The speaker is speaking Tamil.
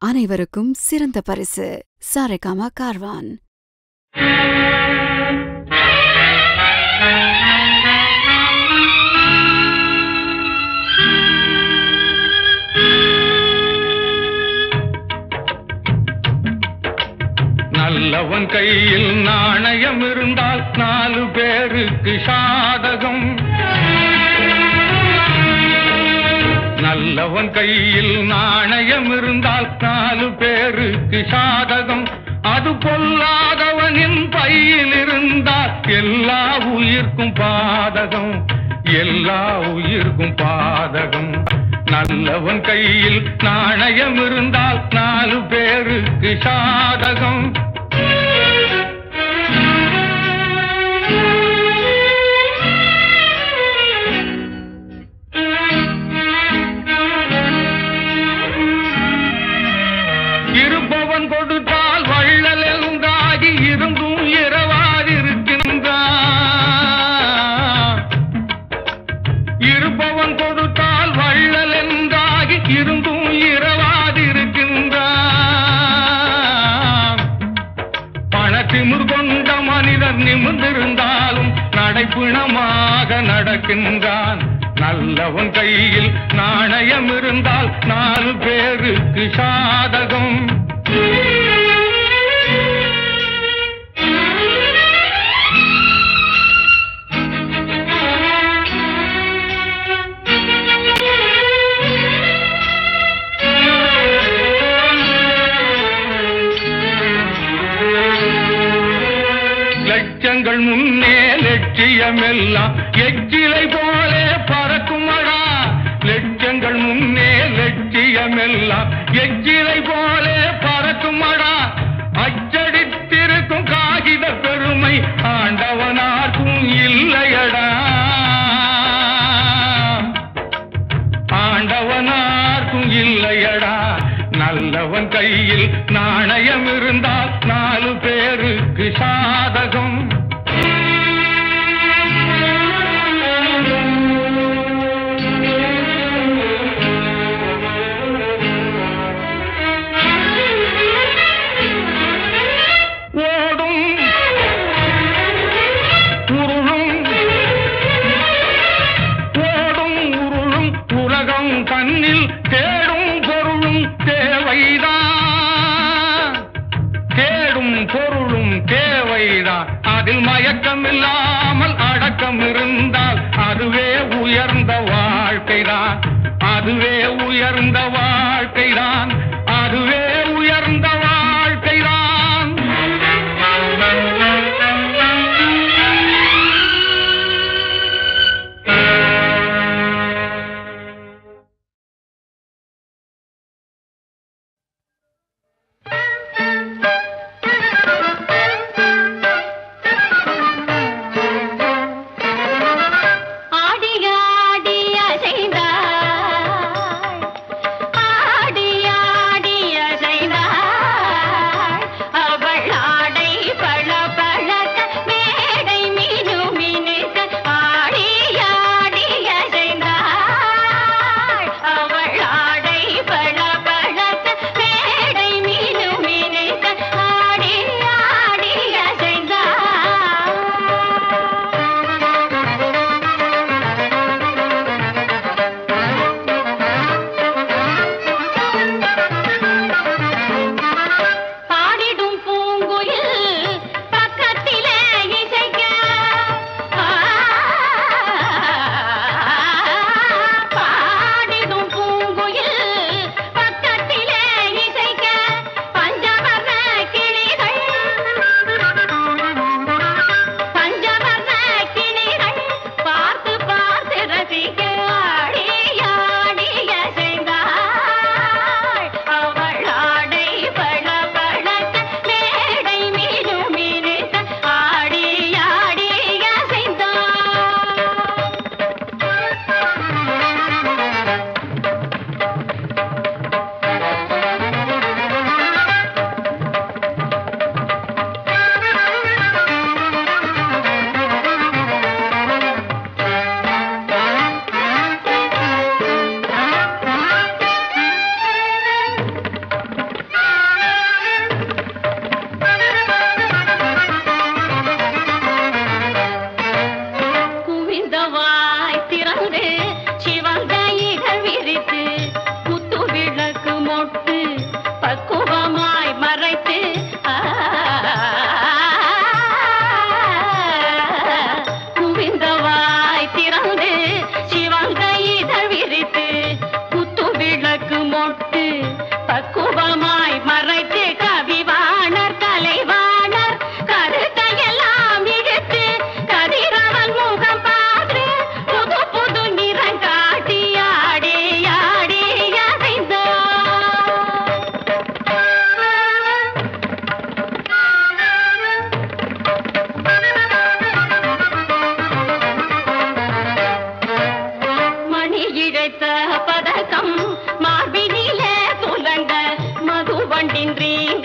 அனைவருக்கும் சிறந்த பரிசு சாரேகாமா கார்வான் நல்லவன் கையில் நாணயம் இருந்தால் நாலு பேருக்கு சாதகம் நல்லவன் கையில் நாணயம் இருந்தால் நாலு பேருக்கு சாதகம் அது பொல்லாதவனின் பையில் இருந்தால் எல்லா உயிர்க்கும் பாதகம் எல்லா உயிர்க்கும் பாதகம் நல்லவன் கையில் நாணயம் இருந்தால் நாலு பேருக்கு சாதகம் இருப்பவன் கொடுத்தால் வள்ளல் என்றாகி இருந்தும் இரவாதிருக்கின்றான் இருப்பவன் கொடுத்தால் வள்ளல் என்றாகி இருந்தும் இரவாதிருக்கின்றான் பணத்திமிர் கொண்ட மனிதர் நிமிர்ந்திருந்தாலும் நடைப்பிணமாக நடக்கின்றான் நல்லவன் கையில் நாணயம் இருந்தால் நாலு பேருக்கு சாதகம் லட்சங்கள் முன்னே லட்சியமெல்லாம் எச்சிலை போலே பறக்குமடா லட்சங்கள் முன்னே லட்சியமெல்லாம் எச்சிலை போலே பறக்குமடா அச்சடித்திருக்கும் காகித பெருமை ஆண்டவனார்க்கும் இல்லையடா ஆண்டவனார்க்கும் இல்லையடா நல்லவன் கையில் நாணயம் இருந்தால் நாலு பேருக்கு சாதகம் ஓடும் உருளும் ஓடும் உருளும் உலகம் தன்னில் தேடும் பொருளும் தேவைதான் தேடும் பொருளும் தேவைதான் அதில் மயக்கம் இல்லாமல் அடக்கம் இருந்தால் அதுவே உயர்ந்த வாழ்க்கைதான் அதுவே உயர்ந்த வாழ்க்கைதான் அதுவே உயர்ந்த வாழ்க்கைதான் ஆடி ஆடி அசைந்தாய் ஆடி மொட்டு பக்குவமாய் மறைத்து ஆ, குவிந்தவாய் திறந்து சிவந்த இதழ் விரித்து குத்து விளக்கு மொட்டு பக்குவமாய் மறைத்து கவிவாணர் கலைவாணர் கருத்தையெல்லாம் இழுத்து கதிரவன் முகம் பார்த்து புது புது நிறம் காட்டி ஆடி ஆடி மணி இழைத்த பதக்கம் மார்பினிலே துலங்க மதுவண்டின் ரீங்க